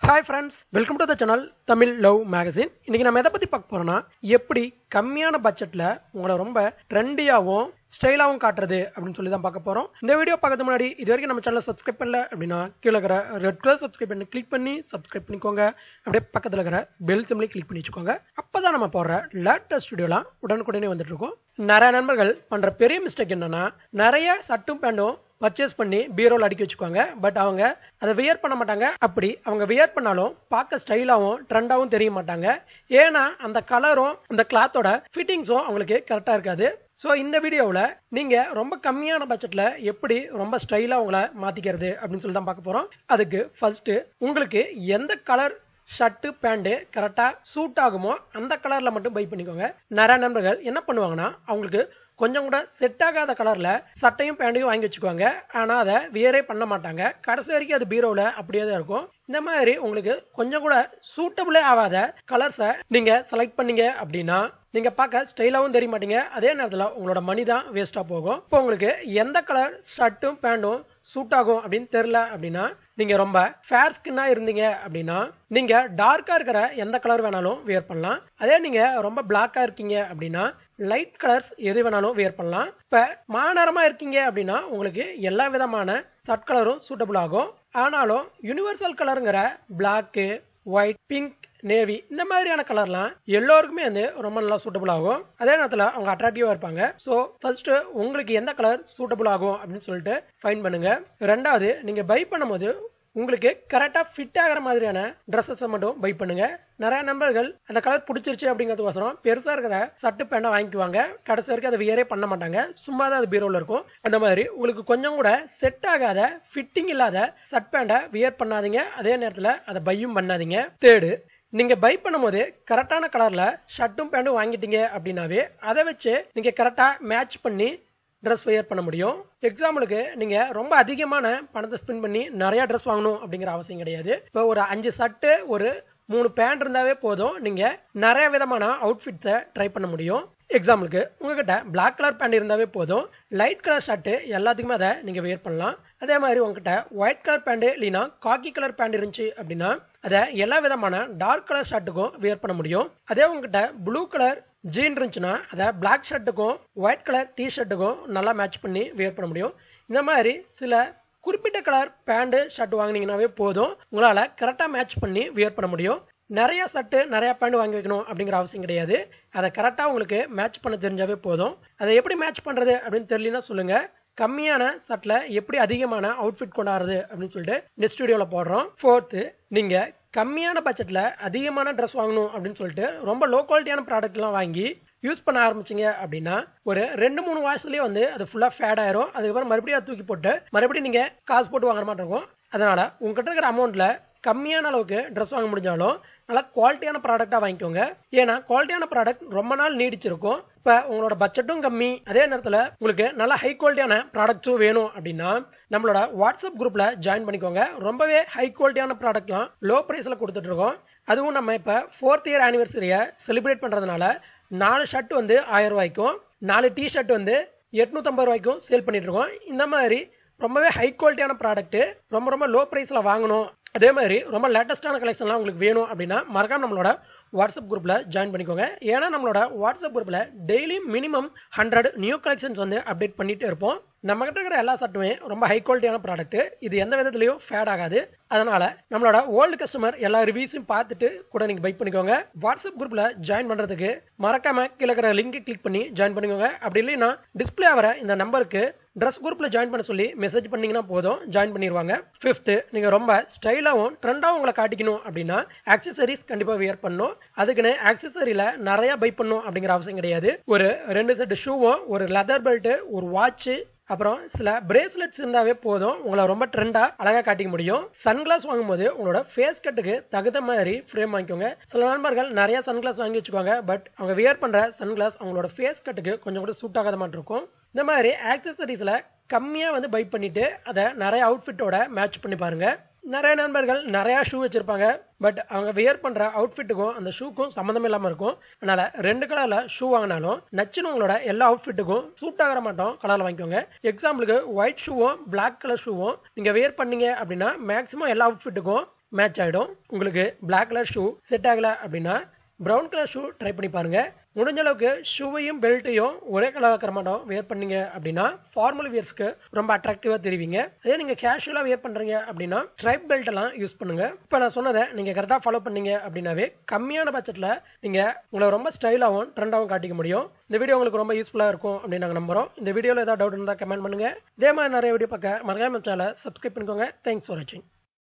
hi friends welcome to the channel Tamil love magazine இன்னைக்கு நம்ம எதை பத்தி பார்க்க போறோம்னா எப்படி கம்மியான பட்ஜெட்ல உங்களை ரொம்ப ட்ரெண்டியாவும் ஸ்டைலாவும் காட்டுறது அப்படின்னு சொல்லி தான் பார்க்க போறோம் இந்த வீடியோ பார்க்கறதுக்கு முன்னாடி இது வரைக்கும் நம்ம சேனலை சப்ஸ்கிரைப் பண்ணல அப்படின்னா கீழே இருக்கிற ரெட் கலர் சப்ஸ்கிரைப் பண்ணி கிளிக் பண்ணி சப்ஸ்கிரைப் பண்ணிக்கோங்க அப்படியே பக்கத்துல இருக்கிற பெல் சிம்லி கிளிக் பண்ணி வச்சுக்கோங்க அப்பதான் நம்ம போடுற லேட்டஸ்ட் வீடியோலாம் உடனுக்குடனே வந்துட்டு இருக்கும் நிறைய நண்பர்கள் பண்ற பெரிய மிஸ்டேக் என்னன்னா நிறைய சட்டும் பேண்டும் பர்ச்சேஸ் பண்ணி பீரோல அடுக்கி வச்சுக்குவாங்க பட் அவங்க அதை வியர் பண்ண மாட்டாங்க அப்படி அவங்க வியர் பண்ணாலும் பார்க்க ஸ்டைலாவும் ட்ரெண்டாவும் தெரிய மாட்டாங்க ஏன்னா அந்த கலரும் அந்த கிளாத்தோட ஃபிட்டிங்ஸும் அவங்களுக்கு கரெக்டா இருக்காது ஸோ இந்த வீடியோவில் நீங்க ரொம்ப கம்மியான பட்ஜெட்ல எப்படி ரொம்ப ஸ்டைலா உங்களை மாத்திக்கிறது அப்படின்னு சொல்லி தான் பார்க்க போறோம் அதுக்கு ஃபர்ஸ்ட் உங்களுக்கு எந்த கலர் ஷர்ட்டு பேண்ட்டு கரெக்டாக சூட் ஆகுமோ அந்த கலரில் மட்டும் பை பண்ணிக்கோங்க நிறைய நண்பர்கள் என்ன பண்ணுவாங்கன்னா அவங்களுக்கு கொஞ்சம் கூட செட் ஆகாத கலர்ல சட்டையும் பேண்ட்டையும் வாங்கி வச்சுக்குவாங்க ஆனா அதை வியரே பண்ண மாட்டாங்க கடைசி வரைக்கும் அது பீரோவில் அப்படியே தான் இருக்கும் இந்த மாதிரி உங்களுக்கு கொஞ்சம் கூட சூட்டபிளே ஆகாத கலர்ஸை நீங்க செலக்ட் பண்ணீங்க அப்படின்னா நீங்க பார்க்க ஸ்டைலாவும் தெரிய மாட்டீங்க அதே நேரத்தில் உங்களோட மணி தான் வேஸ்டா போகும் இப்போ உங்களுக்கு எந்த கலர் ஷர்ட்டும் பேண்ட்டும் சூட் ஆகும் அப்படின்னு தெரியல அப்படின்னா நீங்க ரொம்ப ஃபேர் ஸ்கின்னா இருந்தீங்க அப்படின்னா நீங்க டார்க்கா இருக்கிற எந்த கலர் வேணாலும் வியர் பண்ணலாம் அதே நீங்க ரொம்ப பிளாக்கா இருக்கீங்க அப்படின்னா லைட் கலர்ஸ் எது வேணாலும் வியர் பண்ணலாம் இப்ப மாநரமா இருக்கீங்க அப்படின்னா உங்களுக்கு எல்லா விதமான சட் கலரும் சூட்டபிள் ஆகும் ஆனாலும் யூனிவர்சல் கலருங்கிற பிளாக்கு ஒயிட் பிங்க் நேவி இந்த மாதிரியான கலர்லாம் எல்லோருக்குமே வந்து ரொம்ப நல்லா சூட்டபிள் ஆகும் அதே நேரத்தில் அவங்க அட்ராக்டிவா இருப்பாங்க ஸோ ஃபர்ஸ்ட் உங்களுக்கு எந்த கலர் சூட்டபிள் ஆகும் அப்படின்னு சொல்லிட்டு ஃபைன் பண்ணுங்க ரெண்டாவது நீங்க பை பண்ணும்போது உங்களுக்கு கரெக்டாக ஃபிட் ஆகிற மாதிரியான ட்ரெஸ்ஸஸை மட்டும் பை பண்ணுங்க நிறைய நண்பர்கள் அந்த கலர் பிடிச்சிருச்சு அப்படிங்கிறதுக்கோசரம் பெருசாக இருக்கிற சட்டு பேண்டை வாங்கிக்குவாங்க கடைசி வரைக்கும் அதை வியரே பண்ண மாட்டாங்க சும்மா தான் அது பீரோவில் இருக்கும் அந்த மாதிரி உங்களுக்கு கொஞ்சம் கூட செட் ஆகாத ஃபிட்டிங் இல்லாத சட் பேண்டை வியர் பண்ணாதீங்க அதே நேரத்தில் அதை பையும் பண்ணாதீங்க தேர்டு நீங்க பை பண்ணும்போது கரெக்டான கலர்ல ஷர்ட்டும் பேண்ட்டும் வாங்கிட்டீங்க அப்படின்னாவே அதை வச்சு நீங்க கரெக்டா மேட்ச் பண்ணி ட்ரெஸ் வெயர் பண்ண முடியும் எக்ஸாம்பிளுக்கு நீங்க ரொம்ப அதிகமான பணத்தை ஸ்பெண்ட் பண்ணி நிறைய ட்ரெஸ் வாங்கணும் அப்படிங்கிற அவசியம் கிடையாது இப்போ ஒரு அஞ்சு சட்டு ஒரு மூணு பேண்ட் இருந்தாவே போதும் நீங்க நிறைய விதமான அவுட்ஃபிட்ஸை ட்ரை பண்ண முடியும் எக்ஸாம்பிளுக்கு உங்ககிட்ட பிளாக் கலர் பேண்ட் இருந்தாவே போதும் லைட் கலர் ஷர்ட்டு எல்லாத்துக்குமே அதை நீங்க வியர் பண்ணலாம் அதே மாதிரி உங்ககிட்ட ஒயிட் கலர் பேண்ட் இல்லைன்னா காக்கி கலர் பேண்ட் இருந்துச்சு அப்படின்னா அதை எல்லா விதமான டார்க் கலர் ஷர்ட்டுக்கும் வியர் பண்ண முடியும் அதே உங்ககிட்ட ப்ளூ கலர் ஜீன் இருந்துச்சுன்னா அதை பிளாக் ஷர்ட்டுக்கும் ஒயிட் கலர் டி ஷர்ட்டுக்கும் நல்லா மேட்ச் பண்ணி வியர் பண்ண முடியும் இந்த மாதிரி சில குறிப்பிட்ட கலர் பேண்ட் ஷர்ட் வாங்கினீங்கன்னாவே போதும் உங்களால் கரெக்டாக மேட்ச் பண்ணி வியர் பண்ண முடியும் நிறைய சட்டு நிறைய பேண்ட் வாங்கி வைக்கணும் அப்படிங்கிற அவசியம் கிடையாது அதை கரெக்டாக உங்களுக்கு மேட்ச் பண்ண தெரிஞ்சாவே போதும் அதை எப்படி மேட்ச் பண்ணுறது அப்படின்னு தெரியலனா சொல்லுங்க கம்மியான சட்டில் எப்படி அதிகமான அவுட்ஃபிட் கொண்டாடுறது அப்படின்னு சொல்லிட்டு நெக்ஸ்ட் வீடியோவில் போடுறோம் ஃபோர்த்து நீங்கள் கம்மியான பட்ஜெட்டில் அதிகமான ட்ரெஸ் வாங்கணும் அப்படின்னு சொல்லிட்டு ரொம்ப லோ குவாலிட்டியான ப்ராடக்ட்லாம் வாங்கி யூஸ் பண்ண ஆரம்பிச்சிங்க அப்படின்னா ஒரு ரெண்டு மூணு வாரத்துலேயே வந்து அது ஃபுல்லாக ஃபேட் ஆயிரும் அதுக்கப்புறம் மறுபடியும் அதை தூக்கி போட்டு மறுபடியும் நீங்கள் காசு போட்டு வாங்குற மாதிரி இருக்கும் அதனால் உங்ககிட்ட இருக்கிற அமௌண்ட்டில் கம்மியான அளவுக்கு ட்ரெஸ் வாங்க முடிஞ்சாலும் நல்லா குவாலிட்டியான ப்ராடக்டாக வாங்கிக்கோங்க ஏன்னா குவாலிட்டியான ப்ராடக்ட் ரொம்ப நாள் நீடிச்சிருக்கும் இப்போ உங்களோட பட்ஜெட்டும் கம்மி அதே நேரத்தில் உங்களுக்கு நல்லா ஹை குவாலிட்டியான ப்ராடக்ட்ஸும் வேணும் அப்படின்னா நம்மளோட வாட்ஸ்அப் குரூப்பில் ஜாயின் பண்ணிக்கோங்க ரொம்பவே ஹை குவாலிட்டியான ப்ராடக்ட்லாம் லோ ப்ரைஸில் கொடுத்துட்டு இருக்கோம் அதுவும் நம்ம இப்போ ஃபோர்த் இயர் ஆனிவர்சரியை செலிப்ரேட் பண்ணுறதுனால நாலு ஷர்ட் வந்து ஆயிரம் ரூபாய்க்கும் நாலு டி ஷர்ட் வந்து எட்நூத்தம்பது ரூபாய்க்கும் சேல் பண்ணிட்டு இருக்கோம் இந்த மாதிரி ரொம்பவே ஹை குவாலிட்டியான ப்ராடக்ட் ரொம்ப ரொம்ப லோ ப்ரைஸில் வாங்கணும் அதே மாதிரி ரொம்ப லேட்டஸ்டான கலெக்ஷன்லாம் உங்களுக்கு வேணும் அப்படின்னா மறக்காம நம்மளோட வாட்ஸ்அப் குரூப்பில் ஜாயின் பண்ணிக்கோங்க ஏன்னா நம்மளோட வாட்ஸ்அப் குரூப்பில் daily minimum hundred new collections வந்து அப்டேட் பண்ணிட்டே இருப்போம் நம்ம கிட்ட இருக்கிற எல்லா சட்டுமே ரொம்ப ஹை குவாலிட்டியான ப்ராடக்ட் இது எந்த விதத்துலையும் ஃபேட் ஆகாது அதனால நம்மளோட ஓல்டு கஸ்டமர் எல்லா ரிவ்யூஸும் பார்த்துட்டு கூட நீங்க பை பண்ணிக்கோங்க வாட்ஸ்அப் குரூப்ல ஜாயின் பண்றதுக்கு மறக்காம கீழே இருக்கிற லிங்க் கிளிக் பண்ணி ஜாயின் பண்ணிக்கோங்க அப்படி இல்லைன்னா டிஸ்பிளே ஆகிற இந்த நம்பருக்கு ட்ரெஸ் குரூப்ல ஜாயின் பண்ண சொல்லி மெசேஜ் பண்ணீங்கன்னா போதும் ஜாயின் பண்ணிடுவாங்க ஃபிஃப்த் நீங்க ரொம்ப ஸ்டைலாவும் ட்ரெண்டாவும் உங்களை காட்டிக்கணும் அப்படின்னா ஆக்சசரிஸ் கண்டிப்பா வியர் பண்ணும் அதுக்குன்னு ஆக்சசரியில நிறைய பை பண்ணும் அப்படிங்கிற அவசியம் கிடையாது ஒரு ரெண்டு செட் ஷூவும் ஒரு லெதர் பெல்ட் ஒரு வாட்ச் அப்புறம் சில பிரேஸ்லெட்ஸ் இருந்தாவே போதும் உங்களை ரொம்ப ட்ரெண்டா அழகா காட்டிக்க முடியும் சன்கிளாஸ் வாங்கும்போது உங்களோட ஃபேஸ் கட்டுக்கு தகுந்த மாதிரி ஃப்ரேம் வாங்கிக்கோங்க சில நண்பர்கள் நிறைய சன்கிளாஸ் வாங்கி வச்சுக்கோங்க பட் அவங்க வியர் பண்ற சன்கிளாஸ் அவங்களோட ஃபேஸ் கட்டுக்கு கொஞ்சம் கூட சூட் ஆகாத மாதிரி இருக்கும் இந்த மாதிரி ஆக்சசரிஸ்ல கம்மியா வந்து பை பண்ணிட்டு அதை நிறைய அவுட்ஃபிட்டோட மேட்ச் பண்ணி பாருங்க நிறைய நண்பர்கள் நிறைய ஷூ வச்சிருப்பாங்க பட் அவங்க வியர் பண்ற அவுட்ஃபிட்டுக்கும் அந்த ஷூக்கும் சம்மந்தம் இல்லாம இருக்கும் அதனால ரெண்டு கலர்ல ஷூ வாங்கினாலும் நச்சுன்னு உங்களோட எல்லா அவுட்ஃபிட்டுக்கும் சூட் ஆகிற மாட்டோம் கலர்ல வாங்கிக்கோங்க எக்ஸாம்பிளுக்கு ஒயிட் ஷூவும் பிளாக் கலர் ஷூவும் நீங்க வியர் பண்ணீங்க அப்படின்னா மேக்ஸிமம் எல்லா அவுட்ஃபிட்டுக்கும் மேட்ச் ஆகிடும் உங்களுக்கு பிளாக் கலர் ஷூ செட் ஆகலை அப்படின்னா ப்ரௌன் கலர் ஷூ ட்ரை பண்ணி பாருங்க முடிஞ்ச அளவுக்கு ஷூவையும் பெல்ட்டையும் ஒரே கலர் இருக்கிற மாட்டோம் வேர் பண்ணீங்க அப்படின்னா ஃபார்மல் வியர்ஸ்க்கு ரொம்ப அட்ராக்டிவா தெரிவிங்க அதே நீங்க கேஷுவலா வேர் பண்றீங்க அப்படின்னா ஸ்ட்ரைப் பெல்ட் எல்லாம் யூஸ் பண்ணுங்க இப்ப நான் சொன்னதை நீங்க கரெக்டா ஃபாலோ பண்ணீங்க அப்படின்னாவே கம்மியான பட்ஜெட்ல நீங்க உங்களை ரொம்ப ஸ்டைலாகவும் ட்ரெண்டாகவும் காட்டிக்க முடியும் இந்த வீடியோ உங்களுக்கு ரொம்ப யூஸ்ஃபுல்லா இருக்கும் அப்படின்னு நாங்க நம்புறோம் இந்த வீடியோல ஏதாவது டவுட் இருந்தா கமெண்ட் பண்ணுங்க இதே மாதிரி நிறைய வீடியோ பார்க்க மறக்காம சேனலை சப்ஸ்கிரைப் பண்ணிக்கோங்க தேங்க்ஸ் ஃபார் வாட்சிங்